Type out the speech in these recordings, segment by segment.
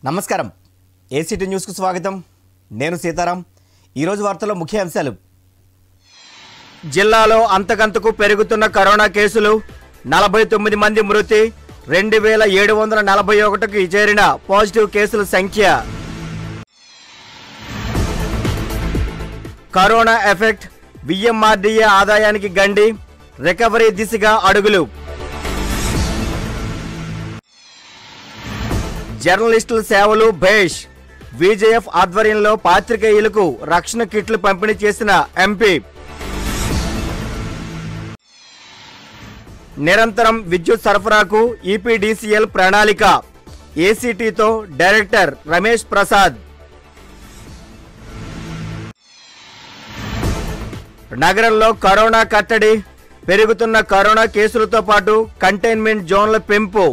నమస్కారం ఏసీటీ న్యూస్కు స్వాగతం నేను సీతారాం ఈరోజు వార్తల్లో ముఖ్య అంశాలు జిల్లాలో అంతకంతకు పెరుగుతున్న కరోనా కేసులు నలభై తొమ్మిది మంది మృతి రెండు వేల ఏడు వందల నలభై ఒకటికి చేరిన పాజిటివ్ కేసుల సంఖ్య కరోనా ఎఫెక్ట్ విఎంఆర్డీఏ ఆదాయానికి గండి రికవరీ దిశగా అడుగులు జర్నలిస్టుల సేవలు భేష్ విజేఎఫ్ ఆధ్వర్యంలో పాత్రికేయులకు రక్షణ కిట్లు పంపిణీ చేసిన ఎంపీ నిరంతరం విద్యుత్ సరఫరాకు ఈపీడీసీఎల్ ప్రణాళిక ఏసీటీతో డైరెక్టర్ రమేష్ ప్రసాద్ నగరంలో కరోనా కట్టడి పెరుగుతున్న కరోనా కేసులతో పాటు కంటైన్మెంట్ జోన్ల పెంపు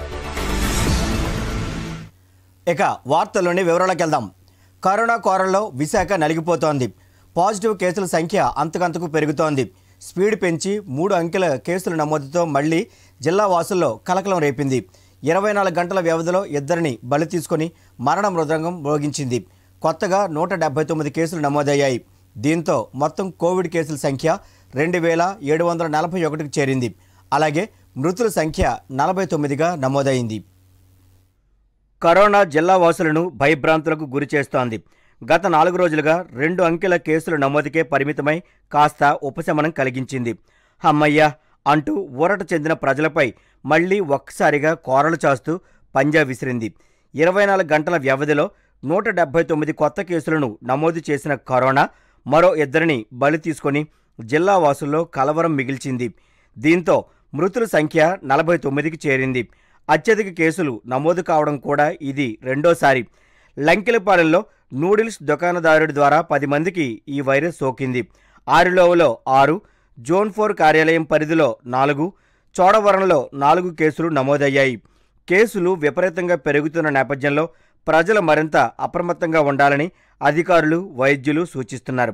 ఇక వార్తల్లోని వివరాలకు వెళ్దాం కరోనా కోరల్లో విశాఖ నలిగిపోతోంది పాజిటివ్ కేసుల సంఖ్య అంతకంతకు పెరుగుతోంది స్పీడ్ పెంచి మూడు అంకెల కేసుల నమోదుతో మళ్లీ జిల్లా వాసుల్లో కలకలం రేపింది ఇరవై నాలుగు గంటల వ్యవధిలో ఇద్దరిని బలి తీసుకొని మరణ మృదంగం మోగించింది కొత్తగా నూట డెబ్బై తొమ్మిది కేసులు నమోదయ్యాయి దీంతో మొత్తం కోవిడ్ కేసుల సంఖ్య రెండు వేల ఏడు వందల నలభై ఒకటికి చేరింది అలాగే మృతుల సంఖ్య నలభై తొమ్మిదిగా నమోదైంది కరోనా జిల్లా వాసులను భయభ్రాంతులకు గురి చేస్తోంది గత నాలుగు రోజులుగా రెండు అంకెల కేసుల నమోదుకే పరిమితమై కాస్త ఉపశమనం కలిగించింది హమ్మయ్య అంటూ ఊరట చెందిన ప్రజలపై మళ్లీ ఒక్కసారిగా కోరలు చాస్తూ పంజా విసిరింది ఇరవై నాలుగు గంటల వ్యవధిలో నూట డెబ్బై తొమ్మిది కొత్త కేసులను నమోదు చేసిన కరోనా మరో ఇద్దరిని బలి తీసుకొని జిల్లా వాసుల్లో కలవరం మిగిల్చింది దీంతో మృతుల సంఖ్య నలభై తొమ్మిదికి చేరింది అత్యధిక కేసులు నమోదు కావడం కూడా ఇది రెండోసారి లంకెలపాలెంలో నూడిల్స్ దుకాణదారుడి ద్వారా పది మందికి ఈ వైరస్ సోకింది ఆరులోవలో ఆరు జోన్ ఫోర్ కార్యాలయం పరిధిలో నాలుగు చోడవరంలో నాలుగు కేసులు నమోదయ్యాయి కేసులు విపరీతంగా పెరుగుతున్న నేపథ్యంలో ప్రజలు మరింత అప్రమత్తంగా ఉండాలని అధికారులు వైద్యులు సూచిస్తున్నారు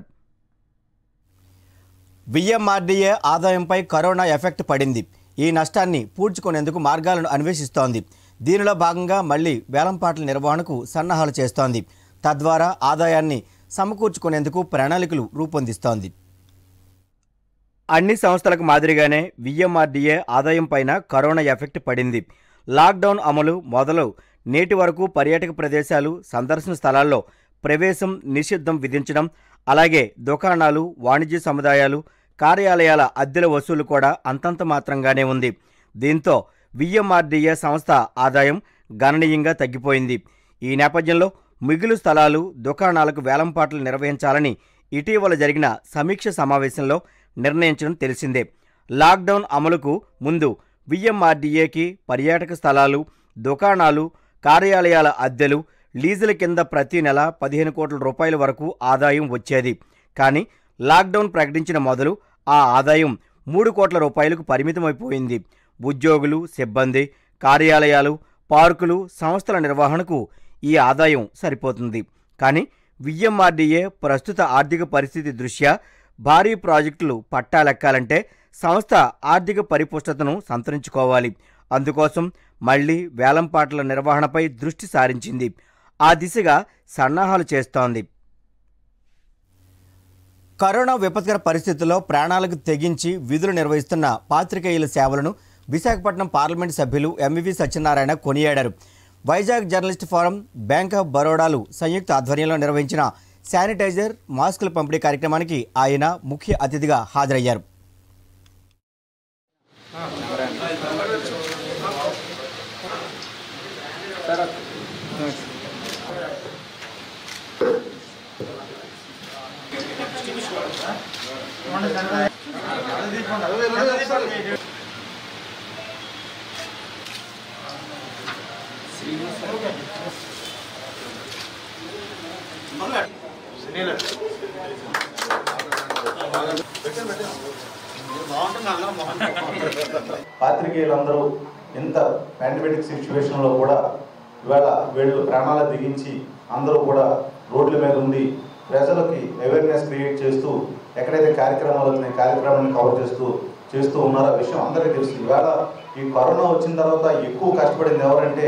విఎంఆర్డీఏ ఆదాయంపై కరోనా ఎఫెక్ట్ పడింది ఈ నష్టాన్ని పూడ్చుకునేందుకు మార్గాలను అన్వేషిస్తోంది దీనిలో భాగంగా మళ్లీ వేలంపాట్ల నిర్వహణకు సన్నాహాలు చేస్తోంది తద్వారా ఆదాయాన్ని సమకూర్చుకునేందుకు ప్రణాళికలు రూపొందిస్తోంది అన్ని సంస్థలకు మాదిరిగానే విఎంఆర్డీఏ ఆదాయం పైన కరోనా ఎఫెక్ట్ పడింది లాక్డౌన్ అమలు మొదలు నేటి వరకు పర్యాటక ప్రదేశాలు సందర్శన స్థలాల్లో ప్రవేశం నిషిద్ధం విధించడం అలాగే దుకాణాలు వాణిజ్య సముదాయాలు కార్యాలయాల అద్దెల వసూలు కూడా అంతంత మాత్రంగానే ఉంది దీంతో విఎంఆర్డీఏ సంస్థ ఆదాయం గణనీయంగా తగ్గిపోయింది ఈ నేపథ్యంలో మిగులు స్థలాలు దుకాణాలకు వేలంపాట్లు నిర్వహించాలని ఇటీవల జరిగిన సమీక్ష సమావేశంలో నిర్ణయించడం తెలిసిందే లాక్డౌన్ అమలుకు ముందు విఎంఆర్డీఏకి పర్యాటక స్థలాలు దుకాణాలు కార్యాలయాల అద్దెలు లీజుల కింద ప్రతి నెల పదిహేను కోట్ల రూపాయల వరకు ఆదాయం వచ్చేది కానీ లాక్డౌన్ ప్రకటించిన మొదలు ఆ ఆదాయం మూడు కోట్ల రూపాయలకు పరిమితమైపోయింది ఉద్యోగులు సిబ్బంది కార్యాలయాలు పార్కులు సంస్థల నిర్వహణకు ఈ ఆదాయం సరిపోతుంది కానీ విఎంఆర్డీఏ ప్రస్తుత ఆర్థిక పరిస్థితి దృష్ట్యా భారీ ప్రాజెక్టులు పట్టాలెక్కాలంటే సంస్థ ఆర్థిక పరిపుష్టతను సంతరించుకోవాలి అందుకోసం మళ్లీ వేలంపాట్ల నిర్వహణపై దృష్టి సారించింది ఆ దిశగా సన్నాహాలు చేస్తోంది కరోనా విపత్కర పరిస్థితుల్లో ప్రాణాలకు తెగించి విధులు నిర్వహిస్తున్న పాత్రికేయుల సేవలను విశాఖపట్నం పార్లమెంట్ సభ్యులు ఎంవివి సత్యనారాయణ కొనియాడారు Vizag journalist forum bank of బరోడాలు సంయుక్త ఆధ్వర్యంలో నిర్వహించిన శానిటైజర్ మాస్కుల పంపిణీ కార్యక్రమానికి ఆయన ముఖ్య అతిథిగా హాజరయ్యారు పాత్రికేయులందరూ ఇంత పాండమిక్ సిచ్యువేషన్లో కూడా ఇవాళ వీళ్ళు ప్రాణాలు దిగించి అందరూ కూడా రోడ్ల మీద ఉండి ప్రజలకి అవేర్నెస్ క్రియేట్ చేస్తూ ఎక్కడైతే కార్యక్రమాలు ఉన్నాయి కార్యక్రమాన్ని కవర్ చేస్తూ చేస్తూ ఉన్నారో ఆ విషయం అందరికీ తెలుసు ఇవాళ ఈ కరోనా వచ్చిన తర్వాత ఎక్కువ కష్టపడింది ఎవరంటే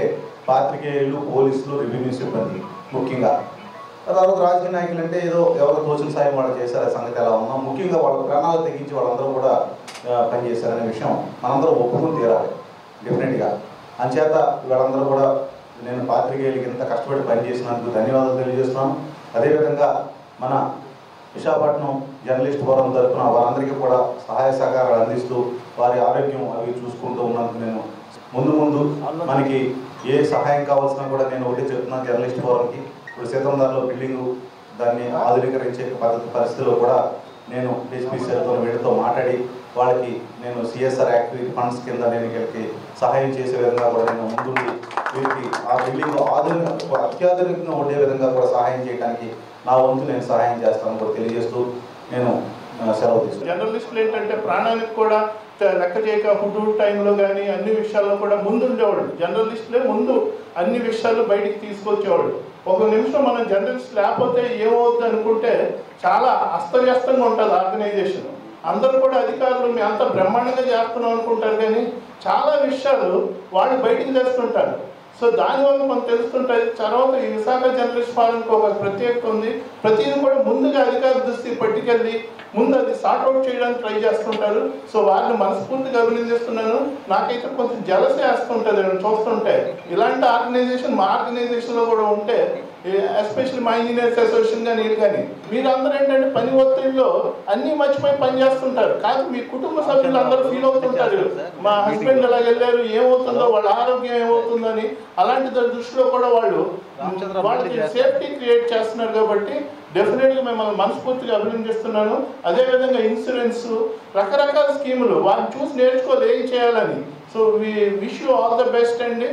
పాత్రికేయులు పోలీసులు రెవెన్యూ సిబ్బంది ముఖ్యంగా తర్వాత రాజకీయ నాయకులు అంటే ఏదో ఎవరు తోచిన సాయం వాళ్ళు చేశారు ఆ సంగతి ఎలా ఉన్నా ముఖ్యంగా వాళ్ళ ప్రాణాలు తెగించి వాళ్ళందరూ కూడా ఆ, పనిచేశారనే విషయం మనందరం ఒప్పుకుని తీరాలి డెఫినెట్గా అంచేత వీళ్ళందరూ కూడా నేను పాత్రికేయులకి ఇంత కష్టపడి పనిచేసినందుకు ధన్యవాదాలు తెలియజేస్తున్నాను అదేవిధంగా మన విశాఖపట్నం జర్నలిస్ట్ ఫోరం తరఫున వారందరికీ కూడా సహాయ సహకారాలు అందిస్తూ వారి ఆరోగ్యం అవి చూసుకుంటూ ఉన్నందుకు నేను ముందు ముందు మనకి ఏ సహాయం కావాల్సినా కూడా నేను ఒకటి చెప్తున్నాను జర్నలిస్ట్ ఫోరంకి ఇప్పుడు సీతందార్లో బిల్డింగు దాన్ని ఆధునీకరించే పద్ధతి పరిస్థితిలో కూడా నేను హెచ్పిసిఎల్తో వీళ్ళతో మాట్లాడి వాళ్ళకి నేను సిఎస్ఆర్ యాక్టివిటీ ఫండ్స్ కింద నేను వీళ్ళకి సహాయం చేసే విధంగా కూడా నేను ముందుండి వీరికి ఆ బిల్డింగ్ ఆధునిక అత్యాధునికంగా ఉండే విధంగా కూడా సహాయం చేయడానికి నా వంతు నేను సహాయం చేస్తాను కూడా తెలియజేస్తూ నేను ఆ, సెలవు తీసుకుంటాను జర్నలిస్టులు ఏంటంటే ప్రాణానికి కూడా త- లెక్క చేయక హుడ్ టైంలో కానీ అన్ని విషయాల్లో కూడా ముందు ఉండేవాళ్ళు జర్నలిస్టులే ముందు అన్ని విషయాలు బయటికి తీసుకొచ్చేవాళ్ళు ఒక నిమిషం మనం జర్నలిస్ట్ లేకపోతే ఏమవుద్ది అనుకుంటే చాలా అస్తవ్యస్తంగా ఉంటుంది ఆర్గనైజేషన్ అందరూ కూడా అధికారులు మేము అంత బ్రహ్మాండంగా చేస్తున్నాం అనుకుంటారు కానీ చాలా విషయాలు వాళ్ళు బయటికి తెస్తుంటారు సో దానివల్ల మనకు తెలుస్తుంటుంది తర్వాత ఈ విశాఖ జర్నలిస్ట్ ఫారంకి ఒక ప్రత్యేకత ఉంది ప్రతిదీ కూడా ముందుగా అధికార దృష్టి పట్టుకెళ్ళి ముందు అది సార్ట్అవుట్ చేయడానికి ట్రై చేస్తుంటారు సో వారిని మనస్ఫూర్తిగా అభినందిస్తున్నాను నాకైతే కొంచెం జలసే వేస్తుంటుంది నేను చూస్తుంటే ఇలాంటి ఆర్గనైజేషన్ మా ఆర్గనైజేషన్లో కూడా ఉంటే ఎస్పెషల్లీ మా ఇంజనీర్స్ అసోసియేషన్ కానీ వీళ్ళు కానీ మీరందరూ ఏంటంటే పని ఒత్తిడిలో అన్నీ మర్చిపోయి పని చేస్తుంటారు కాదు మీ కుటుంబ సభ్యులు అందరూ ఫీల్ అవుతుంటారు మా హస్బెండ్ ఎలా వెళ్ళారు ఏమవుతుందో వాళ్ళ ఆరోగ్యం ఏమవుతుందో అని అలాంటి దాని దృష్టిలో కూడా వాళ్ళు వాళ్ళకి సేఫ్టీ క్రియేట్ చేస్తున్నారు కాబట్టి డెఫినెట్గా మిమ్మల్ని మనస్ఫూర్తిగా అభినందిస్తున్నాను అదేవిధంగా ఇన్సూరెన్స్ రకరకాల స్కీములు వారిని చూసి నేర్చుకోవాలి ఏం చేయాలని so we wish you all the best అండి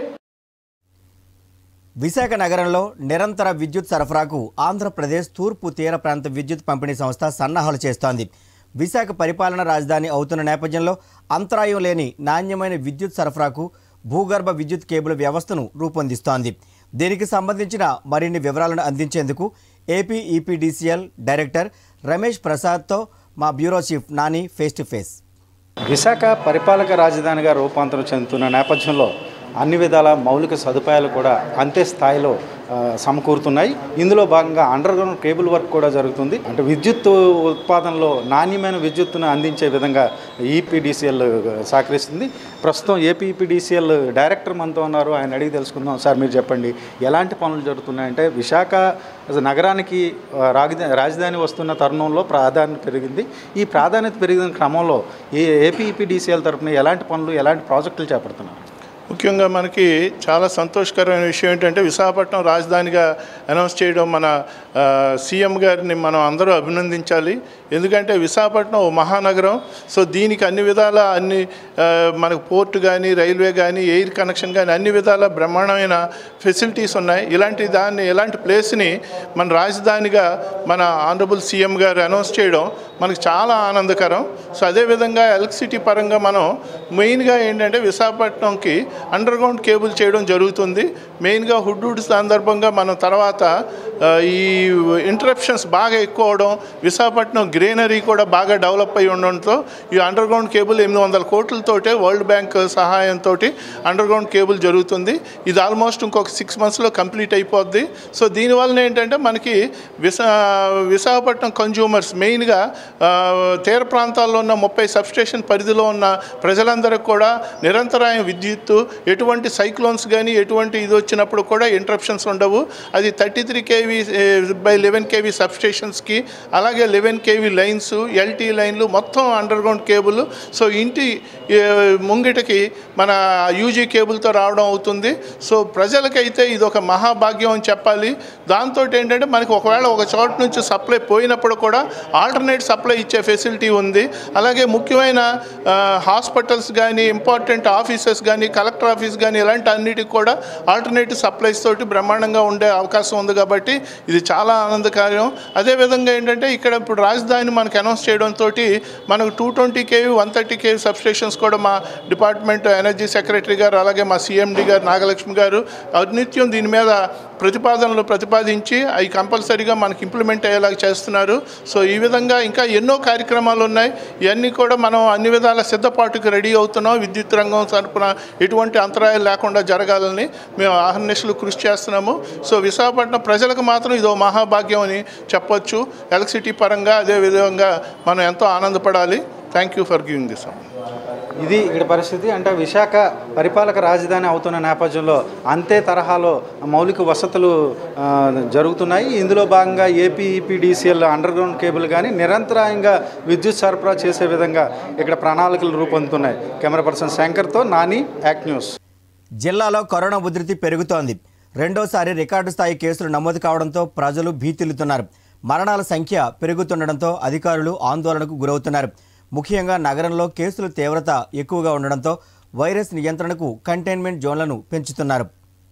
విశాఖ నగరంలో నిరంతర విద్యుత్ సరఫరాకు ఆంధ్రప్రదేశ్ తూర్పు తీర ప్రాంత విద్యుత్ పంపిణీ సంస్థ సన్నాహాలు చేస్తోంది విశాఖ పరిపాలన రాజధాని అవుతున్న నేపథ్యంలో అంతరాయం లేని నాణ్యమైన విద్యుత్ సరఫరాకు భూగర్భ విద్యుత్ కేబుల్ వ్యవస్థను రూపొందిస్తోంది దీనికి సంబంధించిన మరిన్ని వివరాలను అందించేందుకు ఏపీ ఈపీడీసీఎల్ డైరెక్టర్ రమేష్ ప్రసాద్తో మా bureau chief Nani face to face Visakha పరిపాలక రాజధానిగా రూపాంతరం చెందుతున్న నేపథ్యంలో అన్ని విధాల మౌలిక సదుపాయాలు కూడా అంతే స్థాయిలో ఆ, సమకూరుతున్నాయి ఇందులో భాగంగా అండర్ గ్రౌండ్ కేబుల్ వర్క్ కూడా జరుగుతుంది అంటే విద్యుత్ ఉత్పాదనలో నాణ్యమైన విద్యుత్తును అందించే విధంగా ఈపీడీసీఎల్ సహకరిస్తుంది ప్రస్తుతం ఏపీఈపీడీసీఎల్ డైరెక్టర్ మనతో ఉన్నారు ఆయన అడిగి తెలుసుకుందాం సార్ మీరు చెప్పండి ఎలాంటి పనులు జరుగుతున్నాయంటే విశాఖ నగరానికి ఆ, రాజధా రాజధాని వస్తున్న తరుణంలో ప్రాధాన్యత పెరిగింది ఈ ప్రాధాన్యత పెరిగిన క్రమంలో ఈ ఏపీఈపీడీసీఎల్ తరపున ఎలాంటి పనులు ఎలాంటి ప్రాజెక్టులు చేపడుతున్నారు ముఖ్యంగా మనకి చాలా సంతోషకరమైన విషయం ఏంటంటే విశాఖపట్నం రాజధానిగా అనౌన్స్ చేయడం మన ఆ, సీఎం గారిని మనం అందరూ అభినందించాలి ఎందుకంటే విశాఖపట్నం ఓ మహానగరం సో దీనికి అన్ని విధాల అన్ని ఆ, మనకు పోర్ట్ కానీ రైల్వే కానీ ఎయిర్ కనెక్షన్ కానీ అన్ని విధాల బ్రహ్మాండమైన ఫెసిలిటీస్ ఉన్నాయి ఇలాంటి దాన్ని ఇలాంటి ప్లేస్ని మన రాజధానిగా మన ఆనరబుల్ సీఎం గారు అనౌన్స్ చేయడం మనకు చాలా ఆనందకరం సో అదేవిధంగా ఎలక్ట్రిసిటీ పరంగా మనం మెయిన్గా ఏంటంటే విశాఖపట్నంకి అండర్ గ్రౌండ్ కేబుల్ చేయడం జరుగుతుంది మెయిన్గా హుడ్వుడ్ సందర్భంగా మనం తర్వాత ఆ, ఈ ఇంటరప్షన్స్ బాగా ఎక్కువ అవడం విశాఖపట్నం గ్రీనరీ కూడా బాగా డెవలప్ అయి ఉండడంతో ఈ అండర్ గ్రౌండ్ కేబుల్ ఎనిమిది వందల కోట్లతోటే వరల్డ్ బ్యాంక్ సహాయంతో అండర్ గ్రౌండ్ కేబుల్ జరుగుతుంది ఇది ఆల్మోస్ట్ ఇంకొక సిక్స్ మంత్స్లో కంప్లీట్ అయిపోద్ది సో దీనివల్ల ఏంటంటే మనకి విశా విశాఖపట్నం కన్జ్యూమర్స్ మెయిన్గా ఆ, తీర ప్రాంతాల్లో ఉన్న ముప్పై సబ్స్టేషన్ పరిధిలో ఉన్న ప్రజలందరికీ కూడా నిరంతరాయ విద్యుత్తు ఎటువంటి సైక్లోన్స్ కానీ ఎటువంటి ఇది వచ్చినప్పుడు కూడా ఇంటరప్షన్స్ ఉండవు అది thirty three KV by eleven KV సబ్స్టేషన్స్కి అలాగే లెవెన్ కేవీ లైన్స్ ఎల్టీ లైన్లు మొత్తం అండర్ గ్రౌండ్ కేబుల్ సో ఇంటి ఏ, ముంగిటకి మన యూజీ కేబుల్తో రావడం అవుతుంది సో ప్రజలకైతే ఇది ఒక మహాభాగ్యం అని చెప్పాలి దాంతో ఏంటంటే మనకి ఒకవేళ ఒక చోట నుంచి సప్లై పోయినప్పుడు కూడా ఆల్టర్నేట్ సప్లై ఇచ్చే ఫెసిలిటీ ఉంది అలాగే ముఖ్యమైన హాస్పిటల్స్ కానీ ఇంపార్టెంట్ ఆఫీసెస్ కానీ కలెక్టర్ ఆఫీస్ కానీ ఇలాంటి అన్నిటికి కూడా ఆల్టర్నేటివ్ సప్లైస్ తోటి బ్రహ్మాండంగా ఉండే అవకాశం ఉంది కాబట్టి కాబట్టి ఇది చాలా ఆనందకార్యం అదేవిధంగా ఏంటంటే ఇక్కడ ఇప్పుడు రాజధాని మనకు అనౌన్స్ చేయడంతో మనకు two twenty KV one thirty KV substations కూడా మా డిపార్ట్మెంట్ ఎనర్జీ సెక్రటరీ గారు అలాగే మా సిఎండి గారు నాగలక్ష్మి గారు నిత్యం దీని మీద ప్రతిపాదనలు ప్రతిపాదించి అవి కంపల్సరీగా మనకి ఇంప్లిమెంట్ అయ్యేలాగా చేస్తున్నారు సో ఈ విధంగా ఇంకా ఎన్నో కార్యక్రమాలు ఉన్నాయి ఇవన్నీ కూడా మనం అన్ని విధాల సిద్ధపాటుకు రెడీ అవుతున్నాం విద్యుత్ రంగం తరపున ఎటువంటి అంతరాయాలు లేకుండా జరగాలని మేము అహర్నిశలు కృషి చేస్తున్నాము సో విశాఖపట్నం ప్రజలకు మాత్రం ఇదో మహాభాగ్యం అని చెప్పొచ్చు ఎలక్ట్రిసిటీ పరంగా అదే విధంగా మనం ఎంతో ఆనందపడాలి thank you for giving this ఇది ఇక్కడ పరిస్థితి అంటే విశాఖ పరిపాలక రాజధాని అవుతున్న నేపథ్యంలో అంతే తరహాలో మౌలిక వసతులు ఆ, జరుగుతున్నాయి ఇందులో భాగంగా AP EPDCL under ground cable కానీ నిరంతరాయంగా విద్యుత్ సరఫరా చేసే విధంగా ఇక్కడ ప్రణాళికలు రూపొందుతున్నాయి కెమెరా పర్సన్ శంకర్తో నాని యాక్ట్ న్యూస్ జిల్లాలో కరోనా ఉధృతి పెరుగుతోంది రెండోసారి రికార్డు స్థాయి కేసులు నమోదు కావడంతో ప్రజలు భీతిల్లుతున్నారు మరణాల సంఖ్య పెరుగుతుండడంతో అధికారులు ఆందోళనకు గురవుతున్నారు ముఖ్యంగా నగరంలో కేసుల తీవ్రత ఎక్కువగా ఉండడంతో వైరస్ నియంత్రణకు కంటైన్మెంట్ జోన్లను పెంచుతున్నారు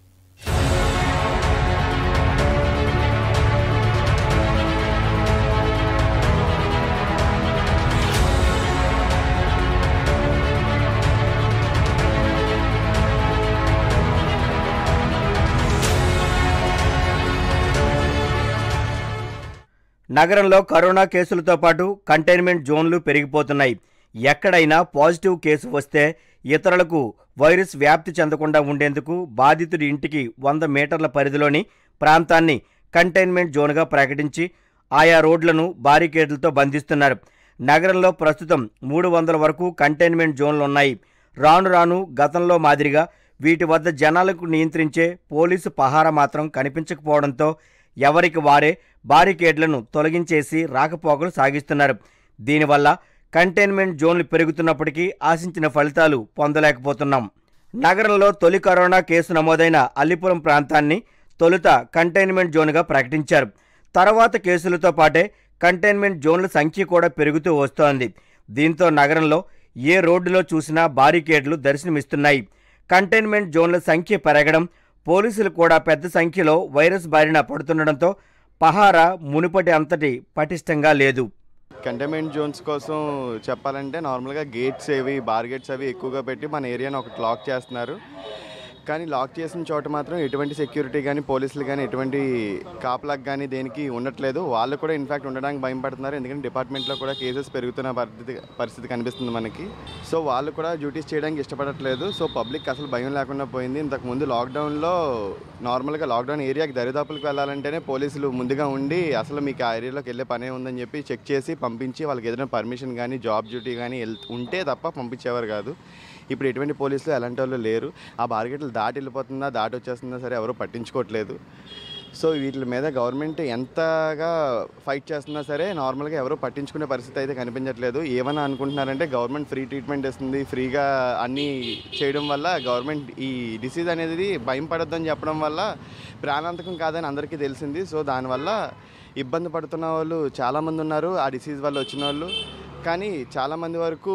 నగరంలో కరోనా కేసులతో పాటు కంటైన్మెంట్ జోన్లు పెరిగిపోతున్నాయి ఎక్కడైనా పాజిటివ్ కేసు వస్తే ఇతరులకు వైరస్ వ్యాప్తి చెందకుండా ఉండేందుకు బాధితుడి ఇంటికి వంద మీటర్ల పరిధిలోని ప్రాంతాన్ని కంటైన్మెంట్ జోన్గా ప్రకటించి ఆయా రోడ్లను బారికేడ్లతో బంధిస్తున్నారు నగరంలో ప్రస్తుతం మూడు వందల వరకు కంటైన్మెంట్ జోన్లు ఉన్నాయి రాను రాను గతంలో మాదిరిగా వీటి వద్ద జనాలకు నియంత్రించే పోలీసు పహారా మాత్రం కనిపించకపోవడంతో ఎవరికి వారే బారికేడ్లను తొలగించేసి రాకపోకలు సాగిస్తున్నారు దీనివల్ల కంటైన్మెంట్ జోన్లు పెరుగుతున్నప్పటికీ ఆశించిన ఫలితాలు పొందలేకపోతున్నాం నగరంలో తొలి కరోనా కేసు నమోదైన అల్లిపురం ప్రాంతాన్ని తొలుత కంటైన్మెంట్ జోన్గా ప్రకటించారు తర్వాత కేసులతో పాటే కంటైన్మెంట్ జోన్ల సంఖ్య కూడా పెరుగుతూ వస్తోంది దీంతో నగరంలో ఏ రోడ్డులో చూసినా బారికేడ్లు దర్శనమిస్తున్నాయి కంటైన్మెంట్ జోన్ల సంఖ్య పెరగడం పోలీసులు కూడా పెద్ద సంఖ్యలో వైరస్ బారిన పడుతుండడంతో పహారా మునుపటి అంతటి పటిష్టంగా లేదు కంటైన్మెంట్ జోన్స్ కోసం చెప్పాలంటే నార్మల్గా గేట్స్ ఏవి బార్ గేట్స్ అవి ఎక్కువగా పెట్టి మన ఏరియాని ఒకటి లాక్ చేస్తున్నారు కానీ లాక్ చేసిన చోట మాత్రం ఎటువంటి సెక్యూరిటీ కానీ పోలీసులు కానీ ఎటువంటి కాపలాక్ కానీ దేనికి ఉండట్లేదు వాళ్ళు కూడా ఇన్ఫాక్ట్ ఉండడానికి భయం పడుతున్నారు ఎందుకంటే డిపార్ట్మెంట్లో కూడా కేసెస్ పెరుగుతున్న పరిస్థితి పరిస్థితి కనిపిస్తుంది మనకి సో వాళ్ళు కూడా డ్యూటీస్ చేయడానికి ఇష్టపడట్లేదు సో పబ్లిక్ అసలు భయం లేకుండా పోయింది ఇంతకుముందు లాక్డౌన్లో నార్మల్గా లాక్డౌన్ ఏరియాకి దరిదాపులకు వెళ్ళాలంటేనే పోలీసులు ముందుగా ఉండి అసలు మీకు ఆ ఏరియాలోకి వెళ్ళే పనే ఉందని చెప్పి చెక్ చేసి పంపించి వాళ్ళకి ఏదైనా పర్మిషన్ కానీ జాబ్ డ్యూటీ కానీ వెళ్ ఉంటే తప్ప పంపించేవారు కాదు ఇప్పుడు ఎటువంటి పోలీసులు ఎలాంటి వాళ్ళు లేరు ఆ బార్గెట్లు దాటి వెళ్ళిపోతుందా దాటి వచ్చేస్తుందా సరే ఎవరు పట్టించుకోవట్లేదు సో వీటి మీద గవర్నమెంట్ ఎంతగా ఫైట్ చేస్తున్నా సరే నార్మల్గా ఎవరు పట్టించుకునే పరిస్థితి అయితే కనిపించట్లేదు ఏమన్నా అనుకుంటున్నారంటే గవర్నమెంట్ ఫ్రీ ట్రీట్మెంట్ ఇస్తుంది ఫ్రీగా అన్నీ చేయడం వల్ల గవర్నమెంట్ ఈ డిసీజ్ అనేది భయం పడొద్దని చెప్పడం వల్ల ప్రాణాంతకం కాదని అందరికీ తెలిసింది సో దానివల్ల ఇబ్బంది పడుతున్న వాళ్ళు చాలామంది ఉన్నారు ఆ డిసీజ్ వల్ల వచ్చిన వాళ్ళు కానీ చాలామంది వరకు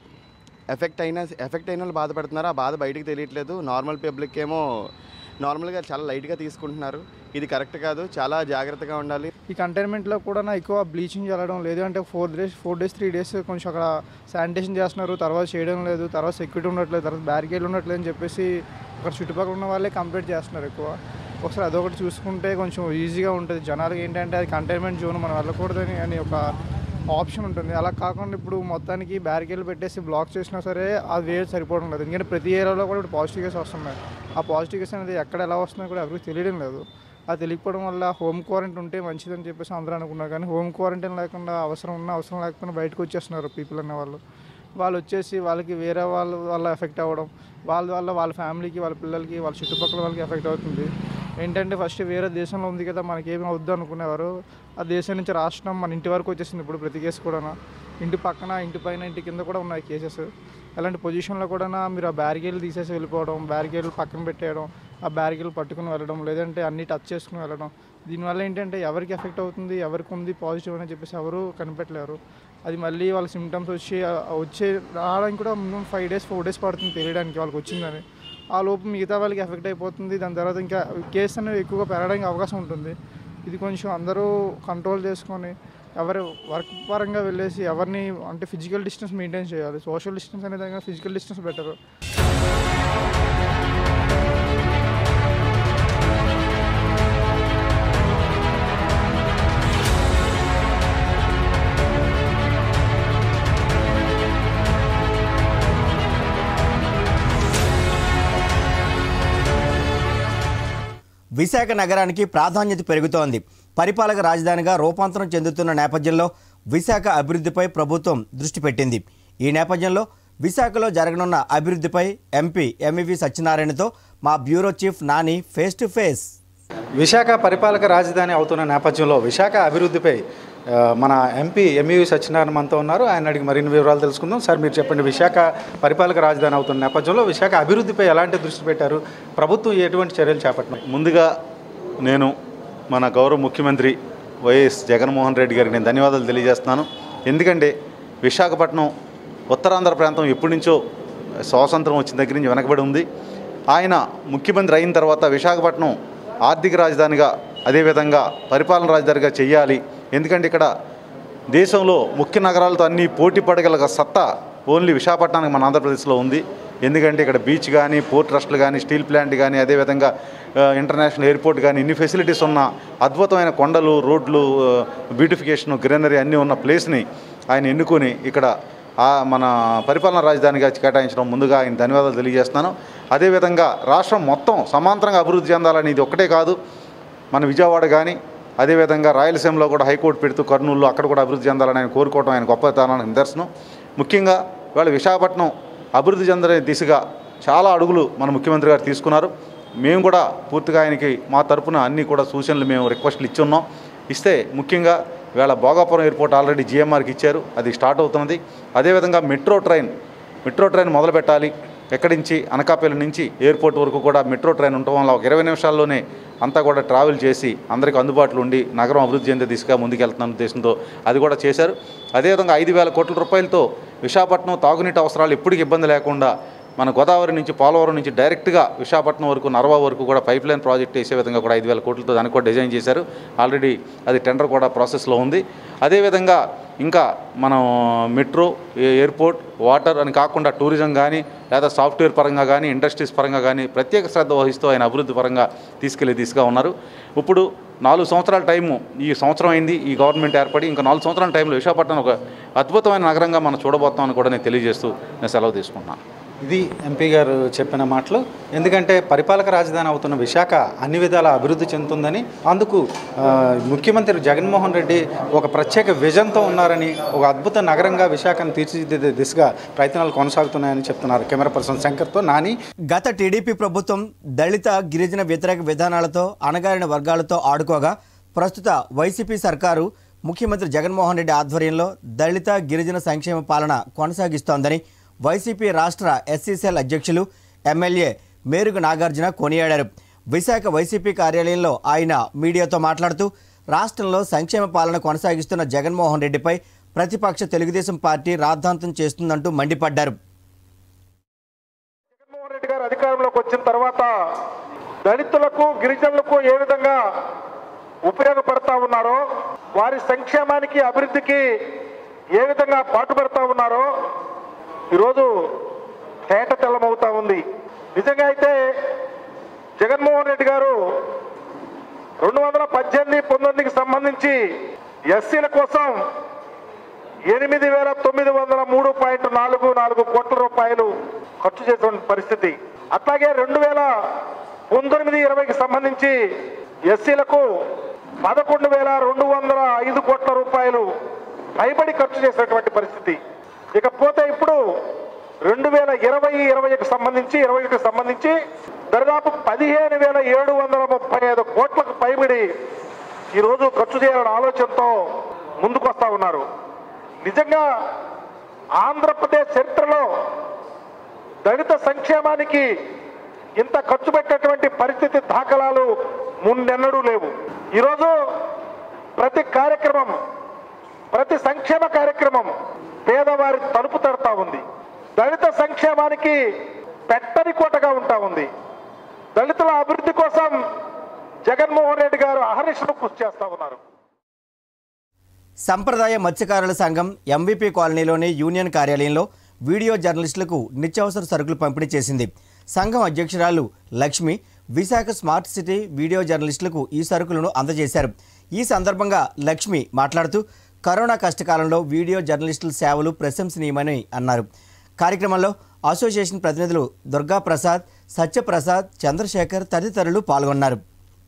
ఎఫెక్ట్ అయిన ఎఫెక్ట్ అయిన వాళ్ళు బాధపడుతున్నారు ఆ బాధ బయటికి తెలియట్లేదు నార్మల్ పబ్లిక్ ఏమో నార్మల్గా చాలా లైట్గా తీసుకుంటున్నారు ఇది కరెక్ట్ కాదు చాలా జాగ్రత్తగా ఉండాలి ఈ కంటైన్మెంట్లో కూడా నా ఎక్కువ బ్లీచింగ్ చల్లడం లేదు అంటే four days four days three days కొంచెం అక్కడ శానిటేషన్ చేస్తున్నారు తర్వాత చేయడం లేదు తర్వాత సెక్యూరిటీ ఉండట్లేదు తర్వాత బ్యారికేడ్ ఉండట్లేదు అని చెప్పేసి అక్కడ చుట్టుపక్కల ఉన్న వాళ్ళే కంప్లీట్ చేస్తున్నారు ఎక్కువ ఒకసారి అదొకటి చూసుకుంటే కొంచెం ఈజీగా ఉంటుంది జనాలకి ఏంటంటే అది కంటైన్మెంట్ జోన్ మనం వెళ్ళకూడదని అని ఒక ఆప్షన్ ఉంటుంది అలా కాకుండా ఇప్పుడు మొత్తానికి బ్యారికేడ్లు పెట్టేసి బ్లాక్ చేసినా సరే అది వేరు సరిపోవడం లేదు ఎందుకంటే ప్రతి ఏరియాలో కూడా ఇప్పుడు పాజిటివ్ కేసు వస్తున్నాయి ఆ పాజిటివ్ కేసు అనేది ఎక్కడ ఎలా వస్తుందో కూడా ఎవరికి తెలియడం లేదు అది తెలియకపోవడం వల్ల హోమ్ క్వారంటైన్ ఉంటే మంచిదని చెప్పేసి అందరూ అనుకున్నారు కానీ హోమ్ క్వారంటైన్ లేకుండా అవసరం ఉన్నా అవసరం లేకపోయినా బయటకు వచ్చేస్తున్నారు పీపుల్ అనే వాళ్ళు వాళ్ళు వచ్చేసి వాళ్ళకి వేరే వాళ్ళ వల్ల ఎఫెక్ట్ అవ్వడం వాళ్ళ వల్ల వాళ్ళ ఫ్యామిలీకి వాళ్ళ పిల్లలకి వాళ్ళ చుట్టుపక్కల వాళ్ళకి ఎఫెక్ట్ అవుతుంది ఏంటంటే ఫస్ట్ వేరే దేశంలో ఉంది కదా మనకేమి వద్దు అనుకునేవారు ఆ దేశం నుంచి రాష్ట్రం మన ఇంటి వరకు వచ్చేసింది ఇప్పుడు ప్రతి కేసు కూడా ఇంటి పక్కన ఇంటి పైన ఇంటి కింద కూడా ఉన్నాయి కేసెస్ అలాంటి పొజిషన్లో కూడా మీరు ఆ బ్యారికేడ్లు తీసేసి వెళ్ళిపోవడం బ్యారికేడ్లు పక్కన పెట్టేయడం ఆ బ్యారికేడ్లు పట్టుకుని వెళ్ళడం లేదంటే అన్ని టచ్ చేసుకుని వెళ్ళడం దీనివల్ల ఏంటంటే ఎవరికి ఎఫెక్ట్ అవుతుంది ఎవరికి ఉంది పాజిటివ్ అని చెప్పేసి ఎవరు కనిపెట్టలేరు అది మళ్ళీ వాళ్ళ సిమ్టమ్స్ వచ్చి ఆ వచ్చే రావడానికి కూడా minimum five days four days పడుతుంది తెలియడానికి వాళ్ళకి వచ్చిందని ఆ లోపు మిగతా వాళ్ళకి ఎఫెక్ట్ అయిపోతుంది దాని తర్వాత ఇంకా కేసు అనేవి ఎక్కువగా పెరగడానికి అవకాశం ఉంటుంది ఇది కొంచెం అందరూ కంట్రోల్ చేసుకొని ఎవరు వర్క్ పరంగా వెళ్ళేసి ఎవరిని అంటే ఫిజికల్ డిస్టెన్స్ మెయింటైన్ చేయాలి సోషల్ డిస్టెన్స్ అనే దానికన్నా ఫిజికల్ డిస్టెన్స్ బెటర్ విశాఖ నగరానికి ప్రాధాన్యత పెరుగుతోంది పరిపాలక రాజధానిగా రూపాంతరం చెందుతున్న నేపథ్యంలో విశాఖ అభివృద్ధిపై ప్రభుత్వం దృష్టి పెట్టింది ఈ నేపథ్యంలో విశాఖలో జరగనున్న అభివృద్ధిపై ఎంపీ ఎంఈవి సత్యనారాయణతో మా bureau chief Nani face to face Visakha పరిపాలక రాజధాని అవుతున్న నేపథ్యంలో విశాఖ అభివృద్ధిపై ఆ, మన ఎంపీ ఎంఈవి సత్యనారాయణ మనతో ఉన్నారు ఆయన అడిగి మరిన్ని వివరాలు తెలుసుకుందాం సార్ మీరు చెప్పండి విశాఖ పరిపాలక రాజధాని అవుతున్న నేపథ్యంలో విశాఖ అభివృద్ధిపై ఎలాంటి దృష్టి పెట్టారు ప్రభుత్వం ఎటువంటి చర్యలు చేపట్టినాయి ముందుగా నేను మన గౌరవ ముఖ్యమంత్రి వైఎస్ జగన్మోహన్ రెడ్డి గారికి నేను ధన్యవాదాలు తెలియజేస్తున్నాను ఎందుకంటే విశాఖపట్నం ఉత్తరాంధ్ర ప్రాంతం ఎప్పటి నుంచో స్వాతంత్రం వచ్చిన దగ్గర నుంచి వెనకబడి ఉంది ఆయన ముఖ్యమంత్రి అయిన తర్వాత విశాఖపట్నం ఆర్థిక రాజధానిగా అదేవిధంగా పరిపాలన రాజధానిగా చేయాలి ఎందుకంటే ఇక్కడ దేశంలో ముఖ్య నగరాలతో అన్ని పోటీ పడగల సత్తా ఓన్లీ విశాఖపట్నానికి మన ఆంధ్రప్రదేశ్లో ఉంది ఎందుకంటే ఇక్కడ బీచ్ కానీ పోర్ట్ ట్రస్ట్లు కానీ స్టీల్ ప్లాంట్ కానీ అదేవిధంగా ఆ, ఇంటర్నేషనల్ ఎయిర్పోర్ట్ కానీ ఇన్ని ఫెసిలిటీస్ ఉన్న అద్భుతమైన కొండలు రోడ్లు ఆ, బ్యూటిఫికేషన్ గ్రీనరీ అన్నీ ఉన్న ప్లేస్ని ఆయన ఎన్నుకొని ఇక్కడ ఆ మన పరిపాలనా రాజధానిగా కేటాయించడం ముందుగా ఆయన ధన్యవాదాలు తెలియజేస్తున్నాను అదేవిధంగా రాష్ట్రం మొత్తం సమాంతరంగా అభివృద్ధి చెందాలని ఇది ఒకటే కాదు మన విజయవాడ కానీ అదేవిధంగా రాయలసీమలో కూడా హైకోర్టు పెడుతూ కర్నూలులో అక్కడ కూడా అభివృద్ధి చెందాలని ఆయన కోరుకోవడం ఆయన గొప్పతనానికి నిదర్శనం ముఖ్యంగా ఇవాళ విశాఖపట్నం అభివృద్ధి చెందనే దిశగా చాలా అడుగులు మన ముఖ్యమంత్రి గారు తీసుకున్నారు మేము కూడా పూర్తిగా ఆయనకి మా తరపున అన్ని కూడా సూచనలు మేము రిక్వెస్ట్లు ఇచ్చి ఉన్నాం ఇస్తే ముఖ్యంగా ఇవాళ భోగాపురం ఎయిర్పోర్ట్ ఆల్రెడీ జిఎంఆర్కి ఇచ్చారు అది స్టార్ట్ అవుతున్నది అదేవిధంగా మెట్రో ట్రైన్ మెట్రో ట్రైన్ మొదలు పెట్టాలి ఎక్కడి నుంచి అనకాపల్లి నుంచి ఎయిర్పోర్ట్ వరకు కూడా మెట్రో ట్రైన్ ఉండటం వల్ల ఒక ఇరవై నిమిషాల్లోనే అంతా కూడా ట్రావెల్ చేసి అందరికీ అందుబాటులో ఉండి నగరం అభివృద్ధి చెందే దిశగా ముందుకెళ్తున్న ఉద్దేశంతో అది కూడా చేశారు అదేవిధంగా ఐదు వేల కోట్ల రూపాయలతో విశాఖపట్నం తాగునీటి అవసరాలు ఎప్పటికీ ఇబ్బంది లేకుండా మన గోదావరి నుంచి పోలవరం నుంచి డైరెక్ట్గా విశాఖపట్నం వరకు నర్వా వరకు కూడా పైప్ లైన్ ప్రాజెక్ట్ వేసే విధంగా కూడా ఐదు వేల కోట్లతో దానికి కూడా డిజైన్ చేశారు ఆల్రెడీ అది టెండర్ కూడా ప్రాసెస్లో ఉంది అదేవిధంగా ఇంకా మనం మెట్రో ఏ- ఎయిర్పోర్ట్ వాటర్ అని కాకుండా టూరిజం కానీ లేదా సాఫ్ట్వేర్ పరంగా కానీ ఇండస్ట్రీస్ పరంగా కానీ ప్రత్యేక శ్రద్ధ వహిస్తూ ఆయన అభివృద్ధి పరంగా తీసుకెళ్లే దిశగా ఉన్నారు ఇప్పుడు నాలుగు సంవత్సరాల టైము ఈ సంవత్సరం అయింది ఈ గవర్నమెంట్ ఏర్పడి ఇంకా నాలుగు సంవత్సరాల టైంలో విశాఖపట్నం ఒక అద్భుతమైన నగరంగా మనం చూడబోతామని కూడా నేను తెలియజేస్తూ నేను సెలవు తీసుకుంటున్నాను ఇది ఎంపీ గారు చెప్పిన మాటలు ఎందుకంటే పరిపాలక రాజధాని అవుతున్న విశాఖ అన్ని విధాల అభివృద్ధి చెందుతుందని అందుకు ఆ, ముఖ్యమంత్రి జగన్మోహన్ రెడ్డి ఒక ప్రత్యేక విజన్తో ఉన్నారని ఒక అద్భుత నగరంగా విశాఖను తీర్చిదిద్దే దిశగా ప్రయత్నాలు కొనసాగుతున్నాయని చెప్తున్నారు కెమెరా పర్సన్ శంకర్తో నాని గత టీడీపీ ప్రభుత్వం దళిత గిరిజన వ్యతిరేక విధానాలతో అణగారిన వర్గాలతో ఆడుకోగా ప్రస్తుత వైసీపీ సర్కారు ముఖ్యమంత్రి జగన్మోహన్ రెడ్డి ఆధ్వర్యంలో దళిత గిరిజన సంక్షేమ పాలన కొనసాగిస్తోందని వైసీపీ రాష్ట్ర ఎస్సీసీఎల్ అధ్యక్షులు ఎమ్మెల్యే మేరుగు నాగార్జున కొనియాడారు విశాఖ వైసీపీ కార్యాలయంలో ఆయన మీడియాతో మాట్లాడుతూ రాష్ట్రంలో సంక్షేమ పాలన కొనసాగిస్తున్న జగన్మోహన్ రెడ్డిపై ప్రతిపక్ష తెలుగుదేశం పార్టీ రాద్ధాంతం చేస్తుందంటూ మండిపడ్డారు జగన్మోహన్ రెడ్డి గారు అధికారంలోకి వచ్చిన తర్వాత దళితులకు గిరిజనులకు ఏ విధంగా ఉపయోగపడతా ఉన్నారో వారి సంక్షేమానికి అభివృద్ధికి ఏ విధంగా పాటుపడతా ఉన్నారో ఈరోజు తేట తెల్లమవుతా ఉంది నిజంగా అయితే జగన్మోహన్ రెడ్డి గారు రెండు వందల పద్దెనిమిది పంతొమ్మిదికి సంబంధించి ఎస్సీల కోసం ఎనిమిది వేల తొమ్మిది వందల మూడు పాయింట్ నాలుగు నాలుగు కోట్ల రూపాయలు ఖర్చు చేసిన పరిస్థితి అట్లాగే రెండు వేల పంతొమ్మిది ఇరవైకి సంబంధించి ఎస్సీలకు పదకొండు వేల రెండు వందల ఐదు కోట్ల రూపాయలు పైబడి ఖర్చు చేసినటువంటి పరిస్థితి ఇకపోతే ఇప్పుడు రెండు వేల ఇరవై ఇరవైకి సంబంధించి ఇరవైకి సంబంధించి దాదాపు పదిహేను వేల ఏడు వందల ముప్పై ఐదు కోట్లకు పైబడి ఈరోజు ఖర్చు చేయాలనే ఆలోచనతో ముందుకొస్తా ఉన్నారు నిజంగా ఆంధ్రప్రదేశ్ చరిత్రలో దళిత సంక్షేమానికి ఇంత ఖర్చు పెట్టేటువంటి పరిస్థితి దాఖలాలు ముందెన్నడూ లేవు ఈరోజు ప్రతి కార్యక్రమం ప్రతి సంక్షేమ కార్యక్రమం పేదవారి తలుపు తడతా ఉంది దళిత సంక్షేమానికి పెట్టని కోటగా ఉంటా ఉంది దళితుల అభివృద్ధి కోసం జగన్మోహన్ రెడ్డి గారు అహర్నిశలు కృషి చేస్తా ఉన్నారు సంప్రదాయ మత్స్యకారుల సంఘం ఎంవీపీ కాలనీలోని యూనియన్ కార్యాలయంలో వీడియో జర్నలిస్టులకు నిత్యావసర సరుకులు పంపిణీ చేసింది సంఘం అధ్యక్షురాలు Lakshmi Visakha smart city video జర్నలిస్టులకు ఈ సరుకులను అందజేశారు ఈ సందర్భంగా లక్ష్మి మాట్లాడుతూ కరోనా కష్టకాలంలో వీడియో జర్నలిస్టుల సేవలు ప్రశంసనీయమని అన్నారు కార్యక్రమంలో అసోసియేషన్ ప్రతినిధులు దుర్గా ప్రసాద్ సత్యప్రసాద్ చంద్రశేఖర్ తదితరులు పాల్గొన్నారు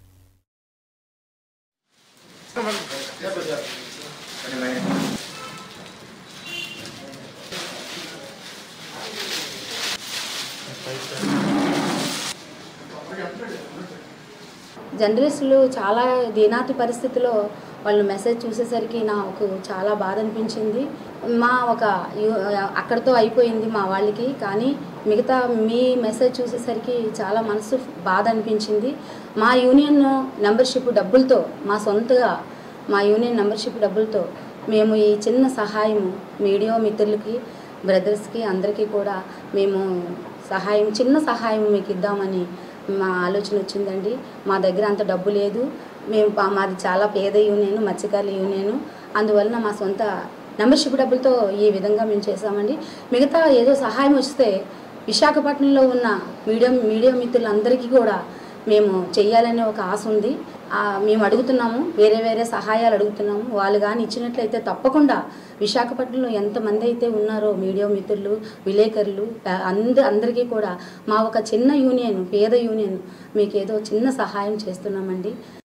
జర్నలిస్టులు చాలా దీనాతి పరిస్థితిలో వాళ్ళు మెసేజ్ చూసేసరికి నాకు చాలా బాధ అనిపించింది మా ఒక యు- అక్కడితో అయిపోయింది మా వాళ్ళకి కానీ మిగతా మీ మెసేజ్ చూసేసరికి చాలా మనసు బాధ అనిపించింది మా యూనియన్ మెంబర్షిప్ డబ్బులతో మా సొంతగా మా యూనియన్ మెంబర్షిప్ డబ్బులతో మేము ఈ చిన్న సహాయం మీడియా మిత్రులకి బ్రదర్స్కి అందరికీ కూడా మేము సహాయం చిన్న సహాయం మీకు ఇద్దామని మా ఆలోచన వచ్చిందండి మా దగ్గర అంత డబ్బు లేదు మేము పా- మాది చాలా పేద యూనియన్ మత్స్యకారుల యూనియన్ అందువలన మా సొంత మెంబర్షిప్ డబ్బులతో ఈ విధంగా మేము చేసామండి మిగతా ఏదో సహాయం వస్తే విశాఖపట్నంలో ఉన్న మీడియం మీడియా మిత్రులందరికీ కూడా మేము చెయ్యాలనే ఒక ఆశ ఉంది ఆ, మేము అడుగుతున్నాము వేరే వేరే సహాయాలు అడుగుతున్నాము వాళ్ళు కానీ ఇచ్చినట్లయితే తప్పకుండా విశాఖపట్నంలో ఎంతమంది అయితే ఉన్నారో మీడియా మిత్రులు విలేకరులు ఆ, అంద అందరికీ కూడా మా ఒక చిన్న యూనియన్ పేద యూనియన్ మీకు ఏదో చిన్న సహాయం చేస్తున్నామండి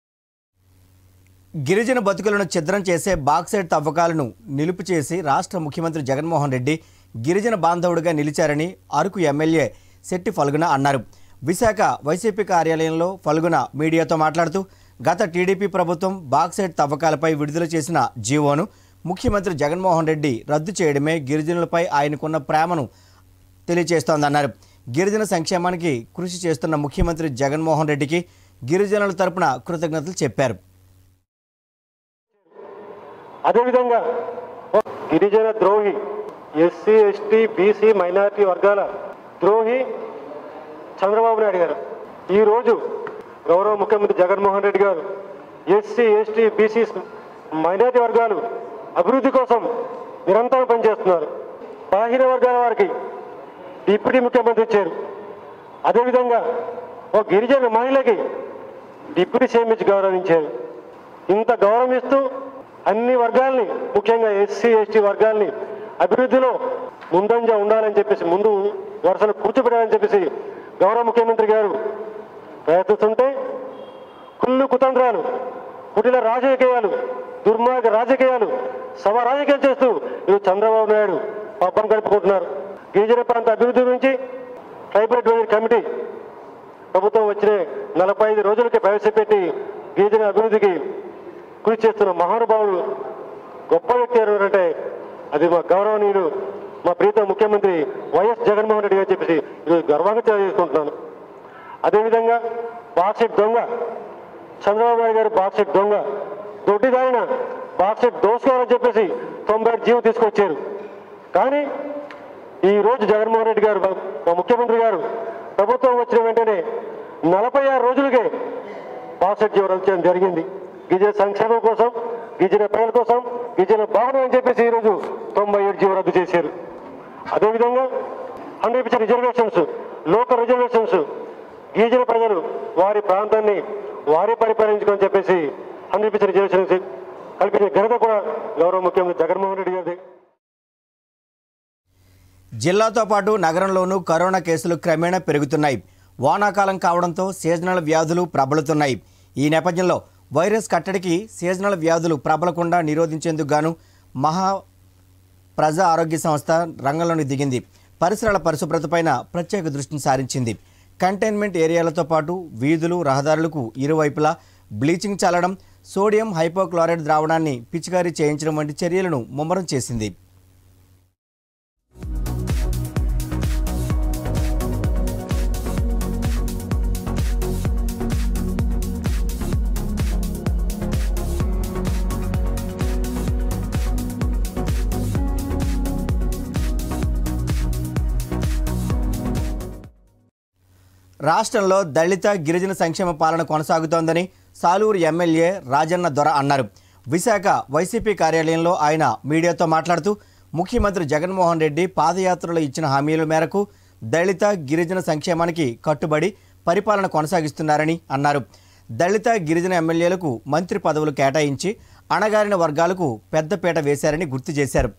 గిరిజన బతుకులను ఛిద్రం చేసే బాక్సైడ్ తవ్వకాలను నిలుపు చేసి రాష్ట్ర ముఖ్యమంత్రి జగన్మోహన్ రెడ్డి గిరిజన బాంధవుడిగా నిలిచారని అరకు ఎమ్మెల్యే శెట్టి ఫల్గున అన్నారు విశాఖ వైసీపీ కార్యాలయంలో ఫల్గున మీడియాతో మాట్లాడుతూ గత టీడీపీ ప్రభుత్వం బాక్సైడ్ తవ్వకాలపై విడుదల చేసిన జీవోను ముఖ్యమంత్రి జగన్మోహన్ రెడ్డి రద్దు చేయడమే గిరిజనులపై ఆయనకున్న ప్రేమను తెలియజేస్తోందన్నారు గిరిజన సంక్షేమానికి కృషి చేస్తున్న ముఖ్యమంత్రి జగన్మోహన్ రెడ్డికి గిరిజనుల తరపున కృతజ్ఞతలు చెప్పారు అదేవిధంగా ఒక గిరిజన ద్రోహి ఎస్సీ ఎస్టీ బీసీ మైనారిటీ వర్గాల ద్రోహి చంద్రబాబు నాయుడు గారు ఈరోజు గౌరవ ముఖ్యమంత్రి జగన్మోహన్ రెడ్డి గారు ఎస్సీ ఎస్టీ బీసీ మైనారిటీ వర్గాలు అభివృద్ధి కోసం నిరంతరం పనిచేస్తున్నారు బాహిర వర్గాల వారికి డిప్యూటీ ముఖ్యమంత్రి ఇచ్చారు అదేవిధంగా ఒక గిరిజన మహిళకి డిప్యూటీ సీఎం ఇచ్చి గౌరవించారు ఇంత గౌరవం ఇస్తూ అన్ని వర్గాల్ని ముఖ్యంగా ఎస్సీ ఎస్టీ వర్గాల్ని అభివృద్ధిలో ముందంజ ఉండాలని చెప్పేసి ముందు వరుసలు కూర్చోబెట్టాలని చెప్పేసి గౌరవ ముఖ్యమంత్రి గారు ప్రయత్నిస్తుంటే కుళ్ళు కుతంత్రాలు కుటిల రాజకీయాలు దుర్మార్గ రాజకీయాలు సమ రాజకీయాలు చేస్తూ ఈరోజు చంద్రబాబు నాయుడు పబ్బం గడుపుకుంటున్నారు గిరిజన ప్రాంత అభివృద్ధి గురించి ట్రైబల్ అడ్వైజరీ కమిటీ ప్రభుత్వం వచ్చిన నలభై ఐదు రోజులకి ప్రవేశపెట్టి గిరిజన అభివృద్ధికి కృషి చేస్తున్న మహానుభావుడు గొప్ప వ్యక్తి ఎవరంటే అది మా గౌరవనీయులు మా ప్రీత ముఖ్యమంత్రి వైఎస్ జగన్మోహన్ రెడ్డి గారు చెప్పేసి ఈరోజు గర్వంగా తెలియజేసుకుంటున్నాను అదేవిధంగా బాక్సెట్ దొంగ చంద్రబాబు నాయుడు గారు బాక్సెట్ దొంగ దొడ్డిదారిన బాక్సెట్ దోసుకోవాలని చెప్పేసి తొంభై ఏడు జీవో తీసుకొచ్చారు కానీ ఈ రోజు జగన్మోహన్ రెడ్డి గారు మా ముఖ్యమంత్రి గారు ప్రభుత్వం వచ్చిన వెంటనే నలభై ఆరు రోజులకే బాక్సెట్ జీవో రద్దు చేయడం జరిగింది గిరిజన సంక్షేమం కోసం గిరిజన ప్రజల కోసం గిరిజన బాగుంది అని చెప్పేసి ఈరోజు తొంభై ఏడు జీవో రద్దు చేశారు అదేవిధంగా hundred percent reservations local reservations గిరిజన ప్రజలు వారి ప్రాంతాన్ని వారే పరిపాలించుకొని చెప్పేసి హండ్రెడ్ పర్సెంట్ రిజర్వేషన్స్ కల్పించిన ఘనత కూడా గౌరవ ముఖ్యమంత్రి జగన్మోహన్ రెడ్డి గారిది జిల్లాతో పాటు నగరంలోనూ కరోనా కేసులు క్రమేణా పెరుగుతున్నాయి వానాకాలం కావడంతో సీజనల్ వ్యాధులు ప్రబలుతున్నాయి ఈ నేపథ్యంలో వైరస్ కట్టడికి సీజనల్ వ్యాధులు ప్రబలకుండా నిరోధించేందుకు గాను మహా ప్రజా ఆరోగ్య సంస్థ రంగంలోకి దిగింది పరిసరాల పరిశుభ్రతపైన ప్రత్యేక దృష్టిని సారించింది కంటైన్మెంట్ ఏరియాలతో పాటు వీధులు రహదారులకు ఇరువైపులా బ్లీచింగ్ చల్లడం సోడియం హైపోక్లోరైడ్ ద్రావణాన్ని పిచికారీ చేయించడం వంటి చర్యలను ముమ్మరం చేసింది రాష్ట్రంలో దళిత గిరిజన సంక్షేమ పాలన కొనసాగుతోందని సాలూరు ఎమ్మెల్యే రాజన్న దొర అన్నారు విశాఖ వైసీపీ కార్యాలయంలో ఆయన మీడియాతో మాట్లాడుతూ ముఖ్యమంత్రి జగన్మోహన్ రెడ్డి పాదయాత్రలో ఇచ్చిన హామీల మేరకు దళిత గిరిజన సంక్షేమానికి కట్టుబడి పరిపాలన కొనసాగిస్తున్నారని అన్నారు దళిత గిరిజన ఎమ్మెల్యేలకు మంత్రి పదవులు కేటాయించి అణగారిన వర్గాలకు పెద్దపీట వేశారని గుర్తు చేశారు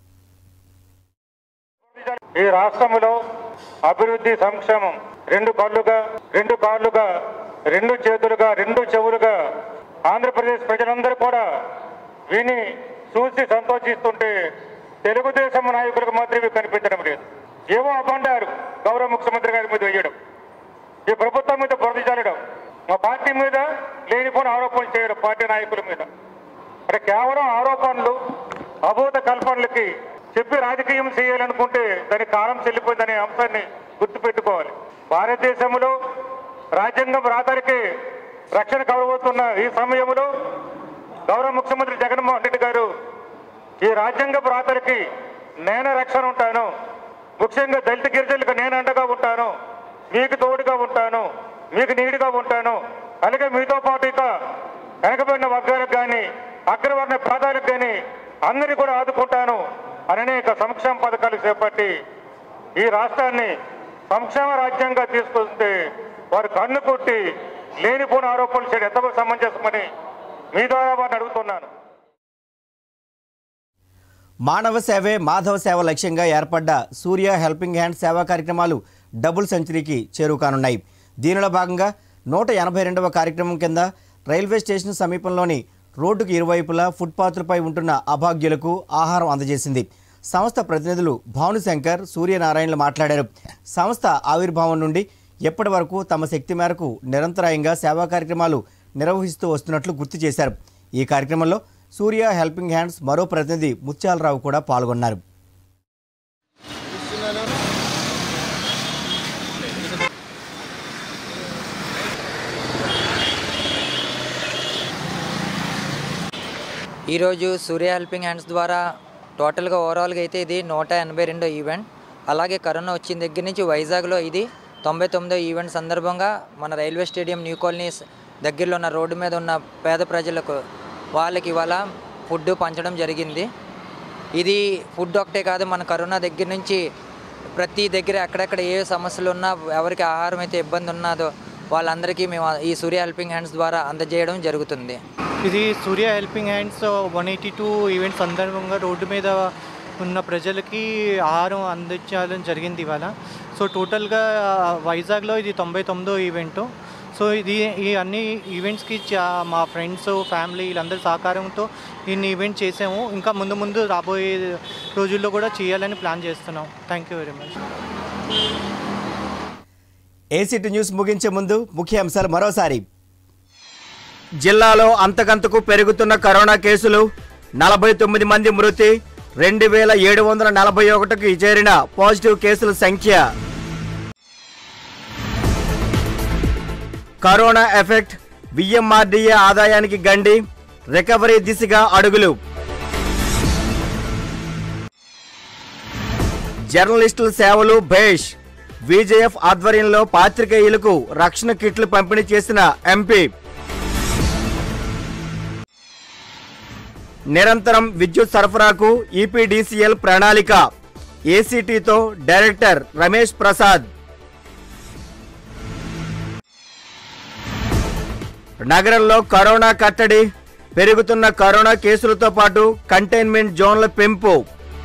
ఈ రాష్ట్రంలో అభివృద్ధి సంక్షేమం రెండు కళ్ళుగా రెండు కాళ్ళుగా రెండు చేతులుగా రెండు చెవులుగా ఆంధ్రప్రదేశ్ ప్రజలందరూ కూడా విని చూసి సంతోషిస్తుంటే తెలుగుదేశం నాయకులకు మాత్రం ఇవి కనిపించడం లేదు ఏవో అబండారు గౌరవ ముఖ్యమంత్రి గారి మీద వేయడం ఈ ప్రభుత్వం మీద బురద చల్లడం మా పార్టీ మీద లేనిపోయిన ఆరోపణలు చేయడం పార్టీ నాయకుల మీద అంటే కేవలం ఆరోపణలు అబోధ కల్పనలకి చెప్పి రాజకీయం చేయాలనుకుంటే దాని కాలం చెల్లిపోయిందనే అంశాన్ని గుర్తుపెట్టుకోవాలి భారతదేశంలో రాజ్యాంగం రాతరికి రక్షణ కలబోతున్న ఈ సమయంలో గౌరవ ముఖ్యమంత్రి జగన్మోహన్ రెడ్డి గారు ఈ రాజ్యాంగపు రాతలకి నేను రక్షణ ఉంటాను ముఖ్యంగా దళిత గిరిజనులకు నేను అండగా ఉంటాను మీకు తోడుగా ఉంటాను మీకు నీడుగా ఉంటాను అలాగే మీతో పాటు ఇక వెనకబడిన వర్గాలకు కానీ అగ్రవర్ణ ప్రాంతాలకు కానీ అందరినీ కూడా ఆదుకుంటాను అని అనేక సంక్షేమ పథకాలు చేపట్టి ఈ రాష్ట్రాన్ని సంక్షేమ రాజ్యంగా తీసుకొస్తే వారు కన్ను కొట్టి లేనిపోయిన ఆరోపణలు చేయడం ఎంతవరకు సమంజసమని మీ ద్వారా వారిని అడుగుతున్నాను మానవ సేవే మాధవ సేవ లక్ష్యంగా ఏర్పడ్డ సూర్య హెల్పింగ్ హ్యాండ్ సేవా కార్యక్రమాలు డబుల్ సెంచరీకి చేరుకానున్నాయి దీనిలో భాగంగా నూట ఎనభై రెండవ కార్యక్రమం కింద రైల్వే స్టేషన్ సమీపంలోని రోడ్డుకు ఇరువైపులా ఫుట్పాత్లపై ఉంటున్న అభాగ్యులకు ఆహారం అందజేసింది సంస్థ ప్రతినిధులు భానుశంకర్ సూర్యనారాయణలు మాట్లాడారు సంస్థ ఆవిర్భావం నుండి ఎప్పటి వరకు తమ శక్తి మేరకు నిరంతరాయంగా సేవా కార్యక్రమాలు నిర్వహిస్తూ వస్తున్నట్లు గుర్తు చేశారు ఈ కార్యక్రమంలో సూర్య హెల్పింగ్ హ్యాండ్స్ మరో ప్రతినిధి ముత్యాలరావు కూడా పాల్గొన్నారు ఈరోజు సూర్య హెల్పింగ్ హ్యాండ్స్ ద్వారా టోటల్గా ఓవరాల్గా అయితే ఇది నూట ఎనభై రెండో ఈవెంట్ అలాగే కరోనా వచ్చిన దగ్గర నుంచి వైజాగ్లో ఇది తొంభై తొమ్మిదో ఈవెంట్ సందర్భంగా మన రైల్వే స్టేడియం న్యూ కాలనీస్ దగ్గరలో ఉన్న రోడ్డు మీద ఉన్న పేద ప్రజలకు వాళ్ళకి ఇవాళ ఫుడ్ పంచడం జరిగింది ఇది ఫుడ్ ఒకటే కాదు మన కరోనా దగ్గర నుంచి ప్రతి దగ్గర ఎక్కడెక్కడ ఏ సమస్యలు ఉన్నా ఎవరికి ఆహారం అయితే ఇబ్బంది ఉన్నదో వాళ్ళందరికీ మేము ఈ సూర్య హెల్పింగ్ హ్యాండ్స్ ద్వారా అందజేయడం జరుగుతుంది ఇది Surya helping hands one eighty two event సందర్భంగా రోడ్డు మీద ఉన్న ప్రజలకి ఆహారం అందించాలని జరిగింది ఇవాళ సో టోటల్గా వైజాగ్లో ఇది తొంభై తొమ్మిదో ఈవెంట్ సో ఇది ఈ అన్ని ఈవెంట్స్కి చా మా ఫ్రెండ్స్ ఫ్యామిలీ వీళ్ళందరి సహకారంతో ఇన్ని ఈవెంట్ చేసాము ఇంకా ముందు ముందు రాబోయే రోజుల్లో కూడా చేయాలని ప్లాన్ చేస్తున్నాం thank you very much ACT news ముగించే ముందు ముఖ్య అంశాలు మరోసారి జిల్లాలో అంతకంతకు పెరుగుతున్న కరోనా కేసులు నలభై తొమ్మిది మంది మృతి రెండు వేల ఏడు వందల నలభై ఒకటికి చేరిన పాజిటివ్ కేసుల సంఖ్య కరోనా ఎఫెక్ట్ విఎంఆర్డీఏ ఆదాయానికి గండి రికవరీ దిశగా అడుగులు జర్నలిస్టుల సేవలు భేష్ విజేఎఫ్ ఆధ్వర్యంలో పాత్రికేయులకు రక్షణ కిట్లు పంపిణీ చేసిన ఎంపీ నిరంతరం విద్యుత్ సరఫరాకు ఈపీడీసీఎల్ ప్రణాళిక ఏసీటీతో డైరెక్టర్ రమేష్ ప్రసాద్ నగరంలో కరోనా కట్టడి పెరుగుతున్న కరోనా కేసులతో పాటు కంటైన్మెంట్ జోన్ల పెంపు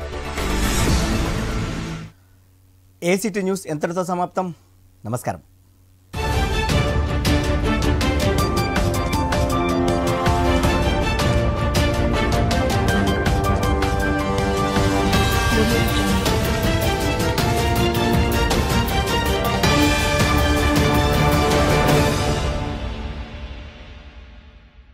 ఏసీటీ న్యూస్ ఎంతటితో సమాప్తం నమస్కారం Thank you.